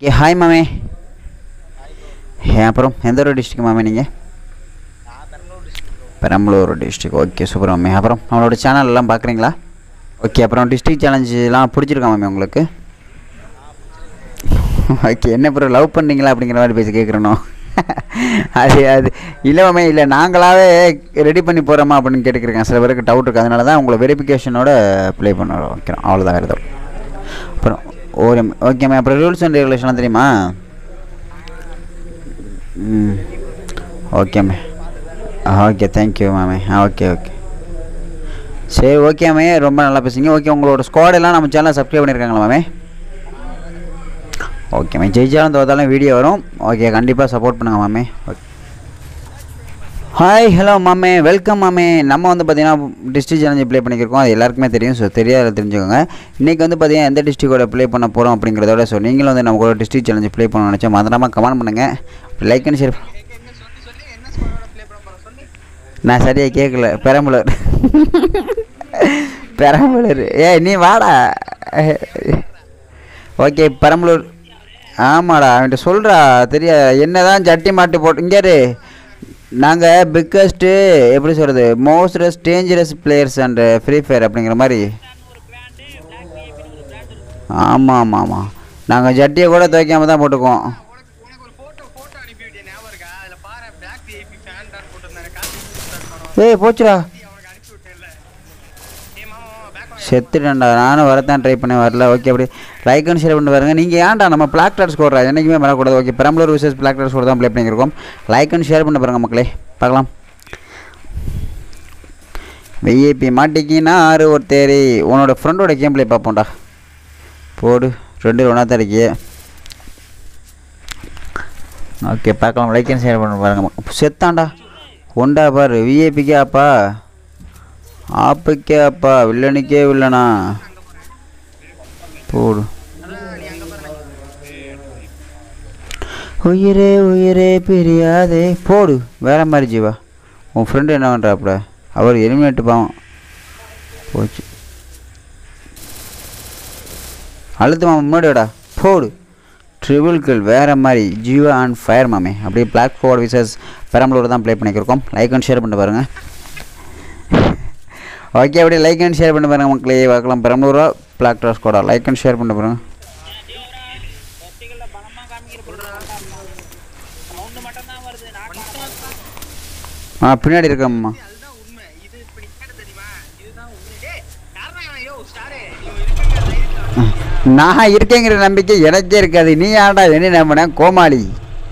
ஏ hi மாமே ஏ அப்புறம் எந்த ஒரு டிஸ்ட்ரிக்ட் மாமே நீங்கள் பெரம்பலூர் டிஸ்ட்ரிக் ஓகே சூப்பர் மாமே அப்புறம் நம்மளோட சேனல் எல்லாம் பார்க்குறீங்களா ஓகே அப்புறம் டிஸ்ட்ரிக்ட் சேலஞ்சுலாம் பிடிச்சிருக்கா மாமே உங்களுக்கு ஓகே என்ன அப்புறம் லவ் பண்ணீங்களா அப்படிங்கிற மாதிரி பேசி கேட்குறனோ அது அது இல்லை மாமே இல்லை நாங்களாவே ரெடி பண்ணி போகிறோமா அப்படின்னு கேட்டுக்கிறேன் சில பேருக்கு டவுட் இருக்குது அதனால தான் உங்களை வெரிஃபிகேஷனோட ப்ளே பண்ண வைக்கிறோம் அவ்வளோதான் வேறு எதுவும் அப்புறம் ஒரு ஓகே மேம் அப்புறம் ரூல்ஸ் அண்ட் ரெகுலேஷன்லாம் தெரியுமா ம் ஓகே மே ஓகே தேங்க்யூ மேமே ஆ ஓகே ஓகே சரி ஓகே மே ரொம்ப நல்லா பேசுங்க ஓகே உங்களோட ஸ்குவாட் எல்லாம் நம்ம சேனலை சப்ஸ்கிரைப் பண்ணியிருக்காங்களா மேமே ஓகே மே ஜெயிச்சாலும் தோத்தாலும் வீடியோ வரும் ஓகே கண்டிப்பாக சப்போர்ட் பண்ணுங்க மாமே ஓகே ஹாய் ஹலோ மாமே வெல்கம் மாமே நம்ம வந்து பார்த்தீங்கன்னா டிஸ்ட்ரிக் சேலஞ்சு ப்ளே பண்ணியிருக்கோம் அது எல்லாருக்குமே தெரியும் ஸோ தெரியாத தெரிஞ்சுக்கோங்க இன்றைக்கி வந்து பார்த்தீங்கன்னா எந்த டிஸ்ட்ரிக்டோட ப்ளே பண்ண போகிறோம் அப்படிங்கிறதோட ஸோ நீங்களும் வந்து நம்ம கூட டிஸ்ட்ரிக் சேலஞ்சு ப்ளே பண்ண நினச்சா மறந்துடாமல் கமெண்ட் பண்ணுங்கள் லைக் அண்ட் ஷேர் நான் சரியாக கேட்கல பெரம்பலூர் பெரம்பலூர் ஏய் நீ வாடா ஓகே பெரம்பலூர் ஆமாடா அவன்கிட்ட சொல்கிறா தெரியா என்ன தான் ஜட்டி மாட்டி போட்டு இங்கே இரு. நாங்கள் பிக்கஸ்ட்டு எப்படி சொல்கிறது மோஸ்டஸ் dangerous players and Free Fire அப்படிங்கிற மாதிரி ஆமாம் ஆமாம் ஆமாம் நாங்கள் ஜட்டியை கூட துவைக்காம தான் போட்டுக்குவோம் உனக்கு ஒரு போட்டோ போட்டோ அனுப்பி விட்டேன் ஞாபகம் இருக்கா அதுல பாரு பிளாக் விஐபி ஃபேன் தான் போட்டிருந்தாரு கார்த்திக் ஏய் போச்சுடா அவனுக்கு அனுப்பி விட்டேன்ல ஏ மாமா பேக் செத்துட்டேன்டா நானும் வரத்தான் ட்ரை பண்ணேன் வரல ஓகே அப்படி லைக் அண்ட் ஷேர் பண்ணி பாருங்க நீங்கள் ஏன்டா நம்ம பிளாக் டாட் ஸ்கோர் என்றைக்குமே வரக்கூடாது okay Perambalur vices black dot score தான் ப்ளே பண்ணியிருக்கோம் லைக் அண்ட் ஷேர் பண்ண பாருங்க மக்களே பார்க்கலாம் விஐபி மாட்டிக்கினா ஆறு ஒரு தேரி உன்னோட ஃப்ரெண்டோட கேம் ப்ளே பார்ப்போம்டா போடு ரெண்டு ஒன்றா தான் இருக்கியே ஓகே பார்க்கலாம் லைக் அண்ட் ஷேர் பண்ண பாருங்க செத்தான்டா ஒண்டா பாரு விஐபிக்கே அப்பா ஆப்புக்கே அப்பா வில்லனுக்கே வில்லனா போடு உயிரே உயிரே பிரியாதே போடு வேற மாதிரி ஜீவா உன் ஃப்ரெண்டு என்ன பண்ணுறாப்புல அவர் எலிமினேட்டு பாவம் போச்சு அழுத்து மாமா முன்னாடியோடா போடு ட்ரிபிள் கில் வேறு மாதிரி ஜீவா அண்ட் ஃபயர் மாமே அப்படியே பிளாக் ஃபோர்ட் விசஸ் பெரம்பலூர் தான் ப்ளே பண்ணிக்கிருக்கோம் லைக் அண்ட் ஷேர் பண்ணி பாருங்கள் ஓகே அப்படியே லைக் அண்ட் ஷேர் பண்ணி பாருங்க மக்களே பார்க்கலாம் பெரம்பலூரா பிளாக் ட்ராஸ் கோடா லைக் அண்ட் ஷேர் பண்ணி பாருங்க ஆ பின்னாடி இருக்கம்மா அதுதான் உண்மை இது இப்ப நீ கேட்ட தெரியுமா இதுதான் உண்மை டேய் யாரா இவன் யோ ஸ்டாரே இவன் இருக்காங்க தைரியத்துல நான் இருக்கேங்கிற நம்பிக்கை எனக்கே இருக்காது நீ ஆண்டா என்ன நம்பின கோமாளி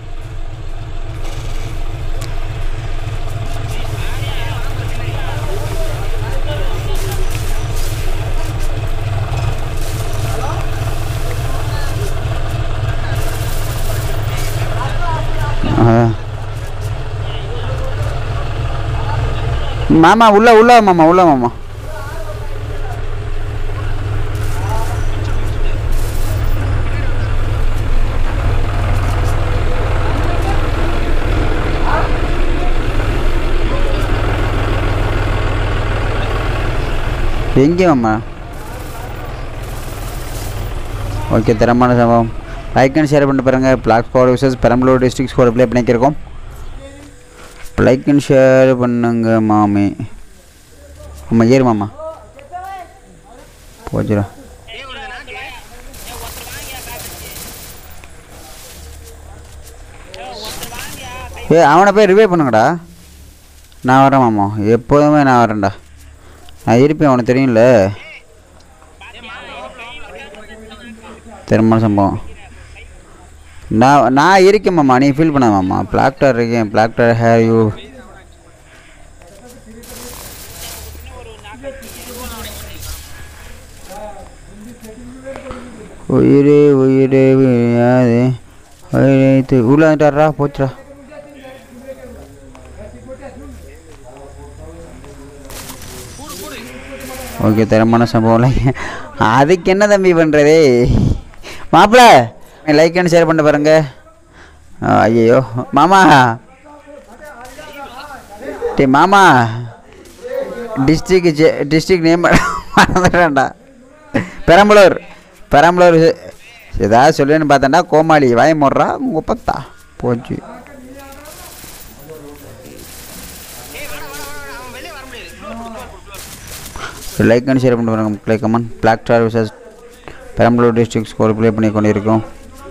ஆ. மாமா உள்ள உள்ள வா மாமா உள்ள வா மாமா எங்கே மாமா ஓகே தரமான சம்பவம் லைக் அண்ட் ஷேர் பண்ணிட்டு பாருங்க black squad vices Perambalur district squad play பண்ணிக்கிறோம் லைக் அண்ட் ஷேர் பண்ணுங்க மாமி ஆமா ஏறு மாமா போச்சுடா ஏய் ஒரு நாக்கு ஏ அவனை போய் ரிவே பண்ணுங்கடா நான் வரேன் மாமா எப்போதுமே நான் வரேன்டா நான் இருப்பேன் அவனுக்கு தெரியும்ல திரும்ப சம்பவம் நான் நான் இருக்கேன் மாமா நீ ஃபீல் பண்ண மாமா பிளாக்டர் இருக்கேன் பிளாக்டர் ஹேர் யூ உயிரே உயிரே விழியாதே உயிரை து- உள்ள வந்துட்டாரா போச்சுடா ஓகே தரமான சம்பவம் அதுக்கு என்ன தம்பி பண்ணுறதே மாப்பிள்ள லைக் அண்ட் ஷேர் பண்ண பாருங்க ஐயோ மாமா டே மாமா டிஸ்ட்ரிக் டிஸ்ட்ரிக் நேம் மறந்துட்டேன்டா பெரம்பலூர் பெரம்பலூர் ஏதாவது சொல்லுவேன்னு பார்த்தேன்டா கோமாளி வாய முடுறா உங்கள் பத்தா போச்சு ஏய் வாடா வாடா வாடா அவன் வெளியே வர முடியாது க்ளோர் க்ளோர் க்ளோர் லைக் அண்ட் ஷேர் பண்ணுறாங்க மக்களே come on black star vices Perambalur district score play பண்ணி கொண்டு இருக்கோம்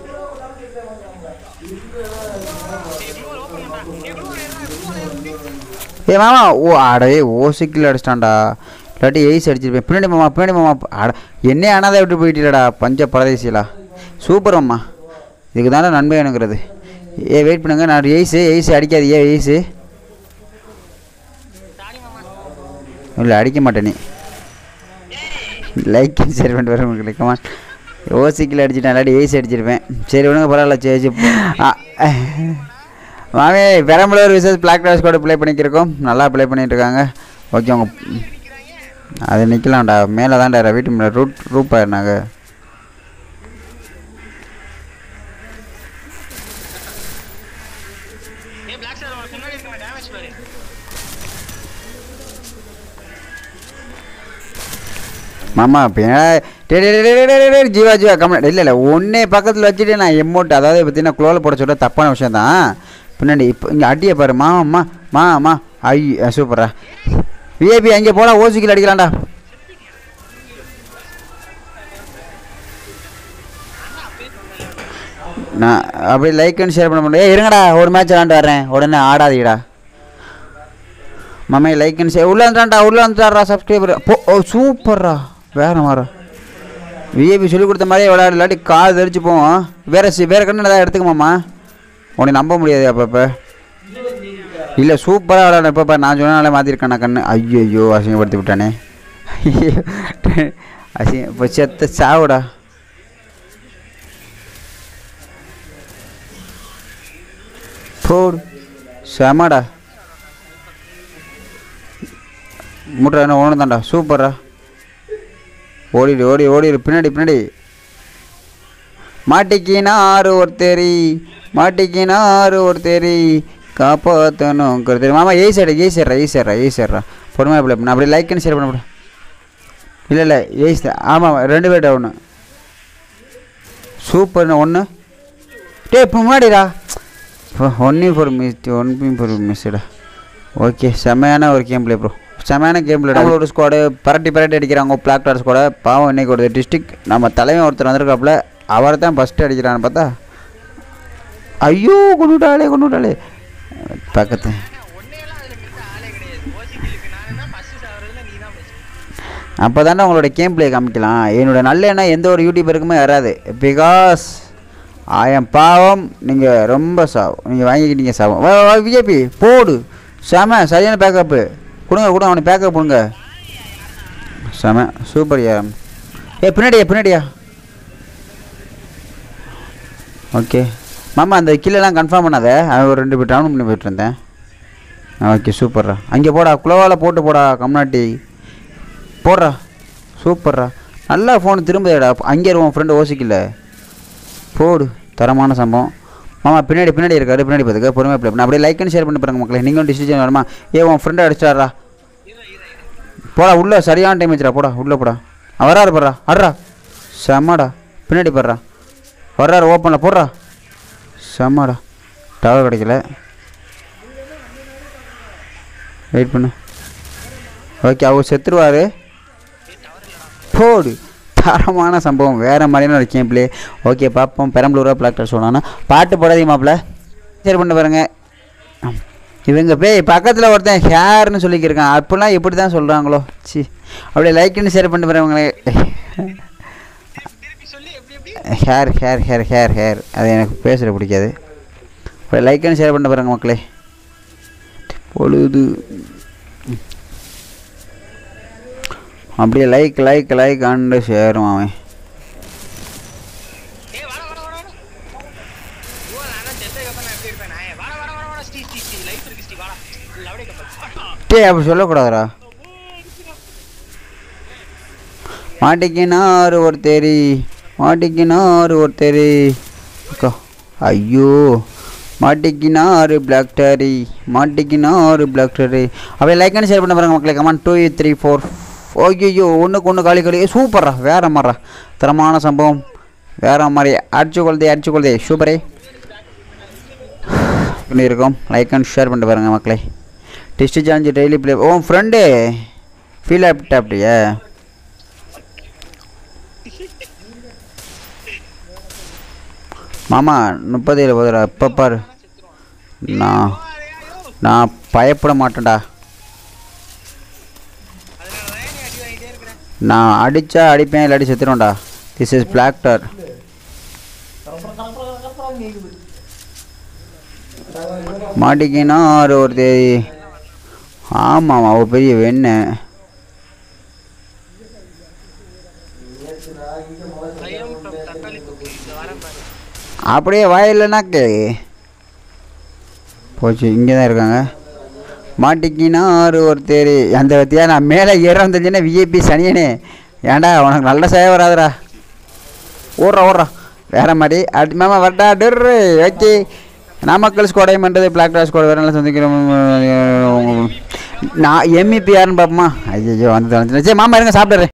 ஏய் க்ளோர் ஓபன் பண்றா ஏய் க்ளோர் ஏறா க்ளோர் ஏ மாமா ஓ அடே ஓசிக்கில் அடிச்சிட்டான்டா இல்லாட்டி எய்ஸ் அடிச்சிருப்பேன் பின்னாடி மாமா பின்னாடி மாமா அட என்னே அனாதை விட்டு போயிட்டீலடா பஞ்ச பரதேசிலா சூப்பர் அம்மா இதுக்கு தானே நன்மை எனக்குறது ஏ வெயிட் பண்ணுங்க நான் எய்ஸு எய்ஸு அடிக்காதீங்க எய்ஸு சாரி மாமா இல்லை அடிக்க மாட்டேன் நீ லைக் ஷேர் பண்ணிட்டு வரேன் உங்களுக்கு கமான் ஓசிக்கில் அடிச்சிட்டேன் இல்லாட்டி எய்ஸ் அடிச்சிருப்பேன் சரி விடுங்க பரவாயில்ல சரி சரி ஆ, மாமி பெரம்பலூர் விசஸ் பிளாக் டாஸ் கூட ப்ளே பண்ணிக்கிருக்கோம் நல்லா ப்ளே பண்ணிட்டு இருக்காங்க ஓகே உங்க அது நிற்கலாம்டா மேலே தான்டா வீட்டு மேலே ரூட் ரூப் ஆயிருந்தாங்க ஏய் பிளாக் ஸ்டார் உனக்கு பின்னாடி இருக்க டேமேஜ் பாரு மாமா இப்போ ஜீவா ஜீவா கம்ம இல்லை இல்லை ஒன்றே பக்கத்தில் வச்சுட்டு நான் எம்மோட்டு அதாவது பார்த்தீங்கன்னா குளோவில் போட சொல்ல தப்பான விஷயம் தான் பின்னாடி இப்போ இங்கே அடியை பாரு மாமா மாமா ஐ சூப்பரா விஐபி அங்கே போடா ஓசிக்கில் அடிக்கலாம்டா நான் அப்படி லைக் அண்ட் ஷேர் பண்ண முடியும் ஏய் இருங்கடா ஒரு மேட்ச் விளாண்டு வரேன் உடனே ஆடாதீடா மாமே லைக் அண்ட் ஷேர் உள்ளே வந்துட்டான்டா உள்ளே வந்துட்டாரா சப்ஸ்கிரைபர் போ ஓ சூப்பர்ரா வேற மாறா விஐபி சொல்லி கொடுத்த மாதிரியே விளையாடு இல்லாட்டி கால் தெரிச்சு போவோம் வேற சி- வேற கண்ணு ஏதாவது எடுத்துக்கமாம்மா உன்னை நம்ப முடியாது அப்பப்போ இல்லை சூப்பராக விளையாட இப்போ நான் சொன்னாலே மாற்றிருக்கேன் நான் கண்ணு ஐயோ ஐயோ அசிங்கப்படுத்தி விட்டானே ஐயோ அசிங்க இப்போ செத்த சாவுடா போடு செமடா முட்ரா என்ன ஒன்று தான்டா சூப்பரா ஓடிடு ஓடி ஓடிடு பின்னாடி பின்னாடி மாட்டிக்கினாரு ஒருத்தரி மாட்டிக்கினாரு ஒருத்தரி காப்பாற்றணும் தெரியும் மாமா ஏய் சைடு ஏய் சைடுறா ஏய் சைடுறா ஏய் சைடுறா பொறுமையாக பிள்ளை நான் அப்படியே லைக்குன்னு ஷேர் பண்ண இல்லை இல்லை ஏய் ஆமாம் ரெண்டு பேர் ஒன்று சூப்பர்ண்ணு ஒன்று டே இப்போ முன்னாடிடா only for miss one for மிஸ்டா ஓகே செமையான ஒரு கேம் பிளே ப்ரோ செமையான கேம் பிளே ஒரு ஸ்குவாடு பரட்டி பரட்டி அடிக்கிறாங்க பிளாக் டார் ஸ்குவாட பாவம் இன்னைக்கு ஒரு டிஸ்ட்ரிக்ட் நம்ம தலைவன் ஒருத்தர் வந்திருக்காப்புல அவரை தான் ஃபஸ்ட்டு அடிக்கிறான்னு பார்த்தா ஐயோ கொண்டு விட்டாளே கொண்டு விட்டாளே பக்கத்து ஒன்னேலாம் அதுல மித்த ஆளே கிடையாது ஓசிக்கிலுக்கு நான் தான் ஃபர்ஸ்ட் சாவறதுல நீ தான் ஃபர்ஸ்ட் அப்போ தானே உங்களோட கேம் பிளே காமிக்கலாம் என்னோட நல்ல எண்ணம் எந்த ஒரு யூடியூபருக்குமே வராது பிகாஸ் ஆயம் பாவம் நீங்கள் ரொம்ப சாவும் நீங்கள் வாங்கிக்கிட்டீங்க சாவும் விஜேபி போடு செம சரியான பேக்கப்பு கொடுங்க கொடுங்க அவனுக்கு பேக்கப் கொடுங்க செம சூப்பர் யா ஏ பின்னாடியா பின்னாடியா ஓகே மாமா அந்த கில்லெல்லாம் கன்ஃபார்ம் பண்ணாத அவன் ஒரு ரெண்டு பேர் டவுன் பண்ணி போயிட்டு இருந்தேன் ஓகே சூப்பர்ரா அங்கே போடா குளோவால் போட்டு போடா கம்னாட்டி போடுறா சூப்பர்ரா நல்லா ஃபோன் திரும்புதேடா அங்கே உன் ஃப்ரெண்டு ஓசிக்கல போடு தரமான சம்பவம் மாமா பின்னாடி பின்னாடி இருக்காரு பின்னாடி பார்த்துக்க பொறுமையாக பிள்ளை அப்படியே லைக் அண்ட் ஷேர் பண்ணி பாருங்க மக்களே நீங்களும் டிசிஷன் வருமா ஏ உன் ஃப்ரெண்டை அடிச்சிட்டாரா போடா உள்ள சரியான டைம் வச்சுடா போடா உள்ளே போடா அவன் வராரு போடுறா அட்றா செம்மடா பின்னாடி போடுறா வர்றாரு ஓப்பனில் போடுறா செம்மடா டவர் கிடைக்கல வெயிட் பண்ணு ஓகே அவர் செத்துருவார் போடு தரமான சம்பவம் வேறு மாதிரியான ஒரு கேம் பிளே ஓகே பார்ப்போம் பெரம்பலூரா பிளாக்டர் சொன்னான்னா பாட்டு போடாதீங்க மாப்பிள்ள சரி பண்ண பாருங்க இவங்க பேய் பக்கத்தில் ஒருத்தன் ஹேர்னு சொல்லிக்கிருக்கான் அப்படிலாம் எப்படி தான் சொல்கிறாங்களோ சி அப்படியே லைக்குன்னு ஷேர் பண்ணிட்டு போகிறவங்களே திருப்பி சொல்லி எப்படி எப்படி hair hair hair hair hair அது எனக்கு பேசுகிற பிடிக்காது அப்படியே லைக்குன்னு ஷேர் பண்ணிட்டு பாருங்க மக்களே பொழுது அப்படியே லைக் லைக் லைக் அண்டு ஷேரும் அவன் ஏய் வாடா வாடா வாடா வாடா. ஓ நான் செத்ததுக்கு அப்புறம் நான் எப்படி இருப்பேன் நான் வாடா வாடா வாடா வாடா ஸ்டீ ஸ்டீ ஸ்டீ லைஃப் இருக்கு ஸ்டீ வாடா லவடே கப்பல் டே அப்படி சொல்லக்கூடாதுடா மாட்டிக்கினார் ஒருத்தரி மாட்டிக்கினார் ஒருத்தரி அக்கா ஐயோ மாட்டிக்கினார் பிளாக் டரி மாட்டிக்கினார் பிளாக் டரி அப்படியே லைக் அண்ட் ஷேர் பண்ண பாருங்க மக்களே கமான் டூ த்ரீ ஃபோர் ஐயோ ஒன்றுக்கு ஒன்று காலி காலி சூப்பர்ரா வேற மாதிரிடா தரமான சம்பவம் வேற மாதிரி அடிச்சு கொள்தே அடிச்சு கொள்தே சூப்பரே பண்ணியிருக்கோம் லைக் அண்ட் ஷேர் பண்ணிட்டு பாருங்க மக்களே டெஸ்ட் சேலஞ்சு டெய்லி ப்ளே ஓ ஃப்ரெண்டு ஃபீல் ஆப்டா அப்படியே மாமா முப்பது ஏழு போதுடா இப்போ பாரு நான் நான் பயப்பட மாட்டேன்டா அதனாலதான் நீ அடி வாங்கிட்டே இருக்கிறேன் நான் அடித்தா அடிப்பேன் இல்லாட்டி செத்துருவேன்டா திஸ் இஸ் பிளாக்டர் மாட்டிக்கினா ஒரு ஒரு தேதி ஆமாம் அவ பெரிய வெண்ணு ஐயம் from தக்காளி தொக்கு இந்த வரேன் பாரு அப்படியே வாயிலனாக்கு போச்சு இங்கே தான் இருக்காங்க மாட்டிக்கினா ஒரு ஒரு தேரி அந்த பத்தியா நான் மேலே ஏற வந்துச்சுன்னா விஐபி சனியனே ஏன்டா உனக்கு நல்ல சேவை வராதுடா ஓடுறா ஓடுறா வேற மாதிரி அடுத்து மாமா வரட்டா டர்ரு ஓகே நாமக்கல் ஸ்கோடை பண்ணுறது பிளாக் டாஸ் ஸ்கோட வேற நல்லா சந்திக்கிறோம் நான் எம்இபி யாருன்னு பார்ப்போமா ஐயோ வந்து தொலைஞ்சிருச்சு. சரி மாமா இருங்க சாப்பிட்றேன்